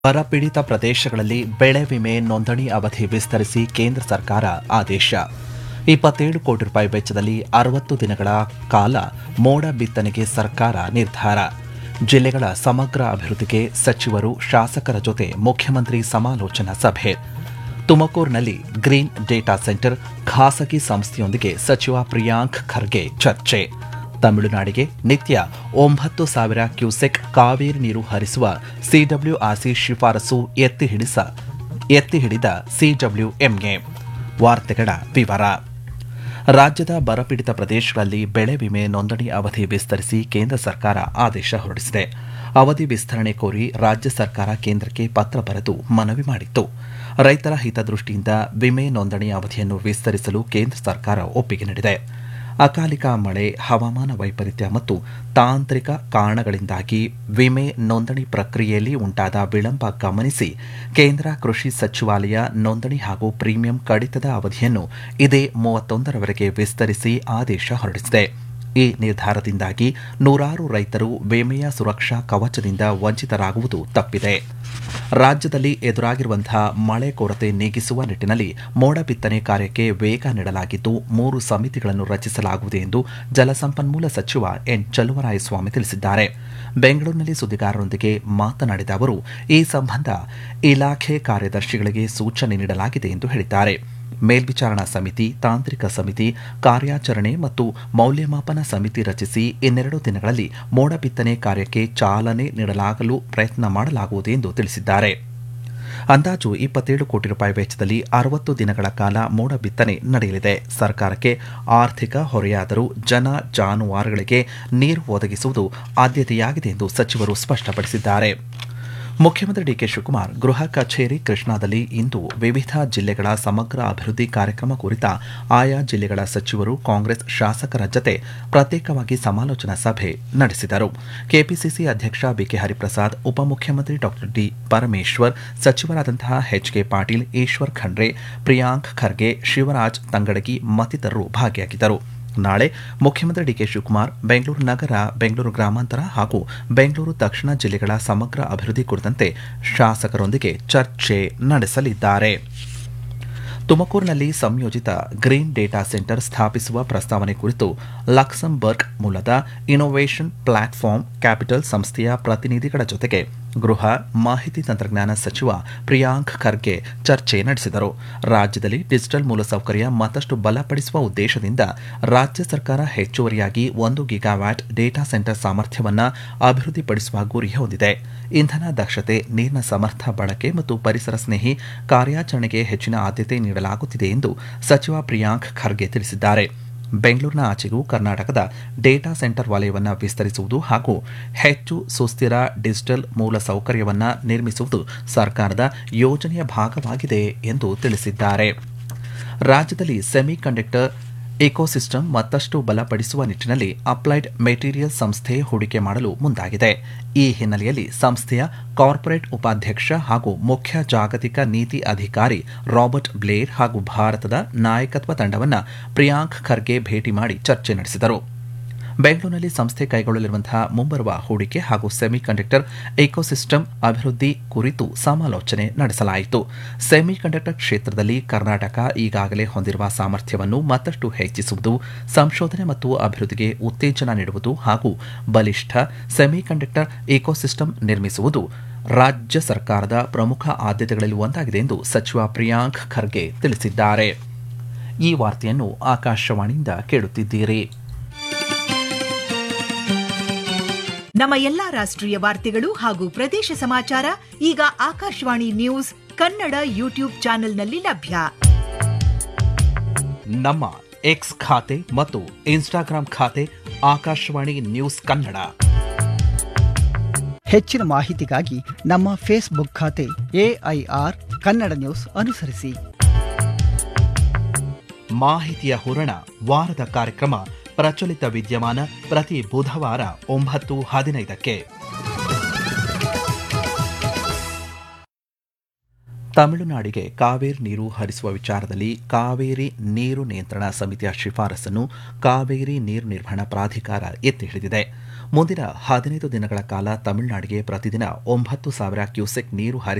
ಬರಪೀಡಿತ ಪ್ರದೇಶಗಳಲ್ಲಿ ಬೆಳೆ ವಿಮೆ ನೋಂದಣಿ ಅವಧಿ ವಿಸ್ತರಿಸಿ ಕೇಂದ್ರ ಸರ್ಕಾರ ಆದೇಶ ಇಪ್ಪತ್ತೇಳು ಕೋಟಿ ರೂಪಾಯಿ ವೆಚ್ಚದಲ್ಲಿ ಅರವತ್ತು ದಿನಗಳ ಕಾಲ ಮೋಡ ಬಿತ್ತನೆಗೆ ಸರ್ಕಾರ ನಿರ್ಧಾರ ಜಿಲ್ಲೆಗಳ ಸಮಗ್ರ ಅಭಿವೃದ್ಧಿಗೆ ಸಚಿವರು ಶಾಸಕರ ಜೊತೆ ಮುಖ್ಯಮಂತ್ರಿ ಸಮಾಲೋಚನಾ ಸಭೆ ತುಮಕೂರಿನಲ್ಲಿ ಗ್ರೀನ್ ಡೇಟಾ ಸೆಂಟರ್ ಖಾಸಗಿ ಸಂಸ್ಥೆಯೊಂದಿಗೆ ಸಚಿವ ಪ್ರಿಯಾಂಕ್ ಖರ್ಗೆ ಚರ್ಚೆ ತಮಿಳುನಾಡಿಗೆ ನಿತ್ಯ ಒಂಬತ್ತು ಸಾವಿರ ಕ್ಯೂಸೆಕ್ ಕಾವೇರಿ ನೀರು ಹರಿಸುವ ಸಿಡಬ್ಲ್ಯೂಆರ್ಸಿ ಶಿಫಾರಸು ಎತ್ತಿ ಹಿಡಿಸ ಎತ್ತಿ ಹಿಡಿದ ಸಿಡಬ್ಲ್ಯೂಎಂಎ ವಾರ್ತೆಗಳ ವಿವರ ರಾಜ್ಯದ ಬರಪೀಡಿತ ಪ್ರದೇಶಗಳಲ್ಲಿ ಬೆಳೆ ವಿಮೆ ನೋಂದಣಿ ಅವಧಿ ವಿಸ್ತರಿಸಿ ಕೇಂದ್ರ ಸರ್ಕಾರ ಆದೇಶ ಹೊರಡಿಸಿದೆ ಅವಧಿ ವಿಸ್ತರಣೆ ಕೋರಿ ರಾಜ್ಯ ಸರ್ಕಾರ ಕೇಂದ್ರಕ್ಕೆ ಪತ್ರ ಬರೆದು ಮನವಿ ಮಾಡಿತ್ತು ರೈತರ ಹಿತದೃಷ್ಟಿಯಿಂದ ವಿಮೆ ನೋಂದಣಿ ಅವಧಿಯನ್ನು ವಿಸ್ತರಿಸಲು ಕೇಂದ್ರ ಸರ್ಕಾರ ಒಪ್ಪಿಗೆ ನೀಡಿದೆ ಅಕಾಲಿಕ ಮಳೆ ಹವಾಮಾನ ವೈಪರೀತ್ಯ ಮತ್ತು ತಾಂತ್ರಿಕ ಕಾರಣಗಳಿಂದಾಗಿ ವಿಮೆ ನೋಂದಣಿ ಪ್ರಕ್ರಿಯೆಯಲ್ಲಿ ಉಂಟಾದ ವಿಳಂಬ ಗಮನಿಸಿ ಕೇಂದ್ರ ಕೃಷಿ ಸಚಿವಾಲಯ ನೋಂದಣಿ ಹಾಗೂ ಪ್ರೀಮಿಯಂ ಕಡಿತದ ಅವಧಿಯನ್ನು ಇದೇ ಮೂವತ್ತೊಂದರವರೆಗೆ ವಿಸ್ತರಿಸಿ ಆದೇಶ ಹೊರಡಿಸಿದೆ ಈ ನಿರ್ಧಾರದಿಂದಾಗಿ ನೂರಾರು ರೈತರು ವಿಮೆಯ ಸುರಕ್ಷಾ ಕವಚದಿಂದ ವಂಚಿತರಾಗುವುದು ತಪ್ಪಿದೆ ರಾಜ್ಯದಲ್ಲಿ ಎದುರಾಗಿರುವಂತಹ ಮಳೆ ಕೊರತೆ ನೀಗಿಸುವ ನಿಟ್ಟಿನಲ್ಲಿ ಮೋಡ ಬಿತ್ತನೆ ಕಾರ್ಯಕ್ಕೆ ವೇಗ ನೀಡಲಾಗಿದ್ದು ಮೂರು ಸಮಿತಿಗಳನ್ನು ರಚಿಸಲಾಗುವುದು ಎಂದು ಜಲಸಂಪನ್ಮೂಲ ಸಚಿವ ಎನ್ ಚಲುವರಾಯಸ್ವಾಮಿ ತಿಳಿಸಿದ್ದಾರೆ ಬೆಂಗಳೂರಿನಲ್ಲಿ ಸುದ್ದಿಗಾರರೊಂದಿಗೆ ಮಾತನಾಡಿದ ಅವರು ಈ ಸಂಬಂಧ ಇಲಾಖೆ ಕಾರ್ಯದರ್ಶಿಗಳಿಗೆ ಸೂಚನೆ ನೀಡಲಾಗಿದೆ ಎಂದು ಹೇಳಿದ್ದಾರೆ ಮೇಲ್ವಿಚಾರಣಾ ಸಮಿತಿ ತಾಂತ್ರಿಕ ಸಮಿತಿ ಕಾರ್ಯಾಚರಣೆ ಮತ್ತು ಮೌಲ್ಯಮಾಪನ ಸಮಿತಿ ರಚಿಸಿ ಇನ್ನೆರಡು ದಿನಗಳಲ್ಲಿ ಮೋಡ ಬಿತ್ತನೆ ಕಾರ್ಯಕ್ಕೆ ಚಾಲನೆ ನೀಡಲಾಗಲು ಪ್ರಯತ್ನ ಮಾಡಲಾಗುವುದು ಎಂದು ತಿಳಿಸಿದ್ದಾರೆ ಅಂದಾಜು ಇಪ್ಪತ್ತೇಳು ಕೋಟಿ ರೂಪಾಯಿ ವೆಚ್ಚದಲ್ಲಿ ಅರವತ್ತು ದಿನಗಳ ಕಾಲ ಮೋಡ ಬಿತ್ತನೆ ನಡೆಯಲಿದೆ ಸರ್ಕಾರಕ್ಕೆ ಆರ್ಥಿಕ ಹೊರೆಯಾದರೂ ಜನ ಜಾನುವಾರುಗಳಿಗೆ ನೀರು ಒದಗಿಸುವುದು ಆದ್ಯತೆಯಾಗಿದೆ ಎಂದು ಸಚಿವರು ಸ್ಪಷ್ಟಪಡಿಸಿದ್ದಾರೆ ಮುಖ್ಯಮಂತ್ರಿ ಡಿಕೆ ಶಿವಕುಮಾರ್ ಗೃಹ ಕಚೇರಿ ಕೃಷ್ಣಾದಲ್ಲಿ ಇಂದು ವಿವಿಧ ಜಿಲ್ಲೆಗಳ ಸಮಗ್ರ ಅಭಿವೃದ್ಧಿ ಕಾರ್ಯಕ್ರಮ ಕುರಿತ ಆಯಾ ಜಿಲ್ಲೆಗಳ ಸಚಿವರು ಕಾಂಗ್ರೆಸ್ ಶಾಸಕರ ಜತೆ ಪ್ರತ್ಯೇಕವಾಗಿ ಸಮಾಲೋಚನಾ ಸಭೆ ನಡೆಸಿದರು ಕೆಪಿಸಿಸಿ ಅಧ್ಯಕ್ಷ ಬಿಕೆ ಹರಿಪ್ರಸಾದ್ ಉಪಮುಖ್ಯಮಂತ್ರಿ ಡಾ ಡಿ ಪರಮೇಶ್ವರ್ ಸಚಿವರಾದಂತಹ ಎಚ್ಕೆ ಪಾಟೀಲ್ ಈಶ್ವರ್ ಖಂಡ್ರೆ ಪ್ರಿಯಾಂಕ್ ಖರ್ಗೆ ಶಿವರಾಜ್ ತಂಗಡಗಿ ಮತ್ತಿತರರು ಭಾಗಿಯಾಗಿದ್ದರು ನಾಳೆ ಮುಖ್ಯಮಂತ್ರಿ ಡಿಕೆ ಶಿವಕುಮಾರ್ ಬೆಂಗಳೂರು ನಗರ ಬೆಂಗಳೂರು ಗ್ರಾಮಾಂತರ ಹಾಗೂ ಬೆಂಗಳೂರು ದಕ್ಷಿಣ ಜಿಲ್ಲೆಗಳ ಸಮಗ್ರ ಅಭಿವೃದ್ಧಿ ಕುರಿತಂತೆ ಶಾಸಕರೊಂದಿಗೆ ಚರ್ಚೆ ನಡೆಸಲಿದ್ದಾರೆ ತುಮಕೂರಿನಲ್ಲಿ ಸಂಯೋಜಿತ ಗ್ರೀನ್ ಡೇಟಾ ಸೆಂಟರ್ ಸ್ಥಾಪಿಸುವ ಪ್ರಸ್ತಾವನೆ ಕುರಿತು ಲಕ್ಸಂಬರ್ಗ್ ಮೂಲದ ಇನೋವೇಷನ್ ಪ್ಲಾಟ್ಫಾರ್ಮ್ ಕ್ಯಾಪಿಟಲ್ ಸಂಸ್ಥೆಯ ಪ್ರತಿನಿಧಿಗಳ ಜೊತೆಗೆ ಗೃಹ ಮಾಹಿತಿ ತಂತ್ರಜ್ಞಾನ ಸಚಿವ ಪ್ರಿಯಾಂಕ್ ಖರ್ಗೆ ಚರ್ಚೆ ನಡೆಸಿದರು ರಾಜ್ಯದಲ್ಲಿ ಡಿಜಿಟಲ್ ಮೂಲಸೌಕರ್ಯ ಮತ್ತಷ್ಟು ಬಲಪಡಿಸುವ ಉದ್ದೇಶದಿಂದ ರಾಜ್ಯ ಸರ್ಕಾರ ಹೆಚ್ಚುವರಿಯಾಗಿ ಒಂದು ಗಿಗಾವ್ಯಾಟ್ ಡೇಟಾ ಸೆಂಟರ್ ಸಾಮರ್ಥ್ಯವನ್ನು ಅಭಿವೃದ್ಧಿಪಡಿಸುವ ಗುರಿ ಹೊಂದಿದೆ ಇಂಧನ ದಕ್ಷತೆ ನೀರಿನ ಸಮರ್ಥ ಬಳಕೆ ಮತ್ತು ಪರಿಸರ ಸ್ನೇಹಿ ಕಾರ್ಯಾಚರಣೆಗೆ ಹೆಚ್ಚಿನ ಆದ್ಯತೆ ನೀಡಲಾಗುತ್ತಿದೆ ಎಂದು ಸಚಿವ ಪ್ರಿಯಾಂಕ್ ಖರ್ಗೆ ತಿಳಿಸಿದ್ದಾರೆ ಬೆಂಗಳೂರಿನ ಆಚೆಗೂ ಕರ್ನಾಟಕದ ಡೇಟಾ ಸೆಂಟರ್ ವಲಯವನ್ನು ವಿಸ್ತರಿಸುವುದು ಹಾಗೂ ಹೆಚ್ಚು ಸುಸ್ಥಿರ ಡಿಜಿಟಲ್ ಮೂಲ ಸೌಕರ್ಯವನ್ನು ನಿರ್ಮಿಸುವುದು ಸರ್ಕಾರದ ಯೋಜನೆಯ ಭಾಗವಾಗಿದೆ ಎಂದು ತಿಳಿಸಿದ್ದಾರೆ ರಾಜ್ಯದಲ್ಲಿ ಸೆಮಿ ಕಂಡಕ್ಟರ್ ಇಕೋಸಿಸ್ಟಮ್ ಮತ್ತಷ್ಟು ಬಲಪಡಿಸುವ ನಿಟ್ಟಿನಲ್ಲಿ ಅಪ್ಲೈಡ್ ಮೆಟೀರಿಯಲ್ ಸಂಸ್ಥೆ ಹೂಡಿಕೆ ಮಾಡಲು ಮುಂದಾಗಿದೆ ಈ ಹಿನ್ನೆಲೆಯಲ್ಲಿ ಸಂಸ್ಥೆಯ ಕಾರ್ಪೊರೇಟ್ ಉಪಾಧ್ಯಕ್ಷ ಹಾಗೂ ಮುಖ್ಯ ಜಾಗತಿಕ ನೀತಿ ಅಧಿಕಾರಿ ರಾಬರ್ಟ್ ಬ್ಲೇರ್ ಹಾಗೂ ಭಾರತದ ನಾಯಕತ್ವ ತಂಡವನ್ನು ಪ್ರಿಯಾಂಕ್ ಖರ್ಗೆ ಭೇಟಿ ಮಾಡಿ ಚರ್ಚೆ ನಡೆಸಿದರು ಬೆಂಗಳೂರಿನಲ್ಲಿ ಸಂಸ್ಥೆ ಕೈಗೊಳ್ಳಲಿರುವಂತಹ ಮುಂಬರುವ ಹೂಡಿಕೆ ಹಾಗೂ ಸೆಮಿ ಕಂಡಕ್ಟರ್ ಇಕೋಸಿಸ್ಟಮ್ ಅಭಿವೃದ್ಧಿ ಕುರಿತು ಸಮಾಲೋಚನೆ ನಡೆಸಲಾಯಿತು ಸೆಮಿ ಕಂಡಕ್ಟರ್ ಕ್ಷೇತ್ರದಲ್ಲಿ ಕರ್ನಾಟಕ ಈಗಾಗಲೇ ಹೊಂದಿರುವ ಸಾಮರ್ಥ್ಯವನ್ನು ಮತ್ತಷ್ಟು ಹೆಚ್ಚಿಸುವುದು ಸಂಶೋಧನೆ ಮತ್ತು ಅಭಿವೃದ್ಧಿಗೆ ಉತ್ತೇಜನ ನೀಡುವುದು ಹಾಗೂ ಬಲಿಷ್ಠ ಸೆಮಿ ಕಂಡಕ್ಟರ್ ಇಕೋಸಿಸ್ಟಮ್ ನಿರ್ಮಿಸುವುದು ರಾಜ್ಯ ಸರ್ಕಾರದ ಪ್ರಮುಖ ಆದ್ಯತೆಗಳಲ್ಲಿ ಒಂದಾಗಿದೆ ಎಂದು ಸಚಿವ ಪ್ರಿಯಾಂಕ್ ಖರ್ಗೆ ತಿಳಿಸಿದ್ದಾರೆ ಈ ವಾರ್ತೆಯನ್ನು ಆಕಾಶವಾಣಿಯಿಂದ ಕೇಳುತ್ತಿದ್ದೀರಿ ನಮ್ಮ ಎಲ್ಲಾ ರಾಷ್ಟ್ರೀಯ ವಾರ್ತೆಗಳು ಹಾಗೂ ಪ್ರದೇಶ ಸಮಾಚಾರ ಈಗ ಆಕಾಶವಾಣಿ ನ್ಯೂಸ್ ಕನ್ನಡ ಯೂಟ್ಯೂಬ್ ಚಾನೆಲ್ನಲ್ಲಿ ಲಭ್ಯ ನಮ್ಮ ಎಕ್ಸ್ ಖಾತೆ ಮತ್ತು ಇನ್ಸ್ಟಾಗ್ರಾಂ ಖಾತೆ ಆಕಾಶವಾಣಿ ನ್ಯೂಸ್ ಕನ್ನಡ ಹೆಚ್ಚಿನ ಮಾಹಿತಿಗಾಗಿ ನಮ್ಮ ಫೇಸ್ಬುಕ್ ಖಾತೆ ಎಐಆರ್ ಕನ್ನಡ ನ್ಯೂಸ್ ಅನುಸರಿಸಿ ಮಾಹಿತಿಯ ಹೂರಣ ವಾರದ ಕಾರ್ಯಕ್ರಮ ಪ್ರಚಲಿತ ವಿದ್ಯಮಾನ ಪ್ರತಿ ಬುಧವಾರ ಒಂಬತ್ತು ಹದಿನೈದಕ್ಕೆ ತಮಿಳುನಾಡಿಗೆ ಕಾವೇರಿ ನೀರು ಹರಿಸುವ ವಿಚಾರದಲ್ಲಿ ಕಾವೇರಿ ನೀರು ನಿಯಂತ್ರಣ ಸಮಿತಿಯ ಶಿಫಾರಸನ್ನು ಕಾವೇರಿ ನೀರು ನಿರ್ವಹಣಾ ಪ್ರಾಧಿಕಾರ ಎತ್ತಿ ಹಿಡಿದಿದೆ ಮುಂದಿನ ಹದಿನೈದು ದಿನಗಳ ಕಾಲ ತಮಿಳುನಾಡಿಗೆ ಪ್ರತಿದಿನ ಒಂಬತ್ತು ಸಾವಿರ ಕ್ಯೂಸೆಕ್ ನೀರು ಹರಿಸ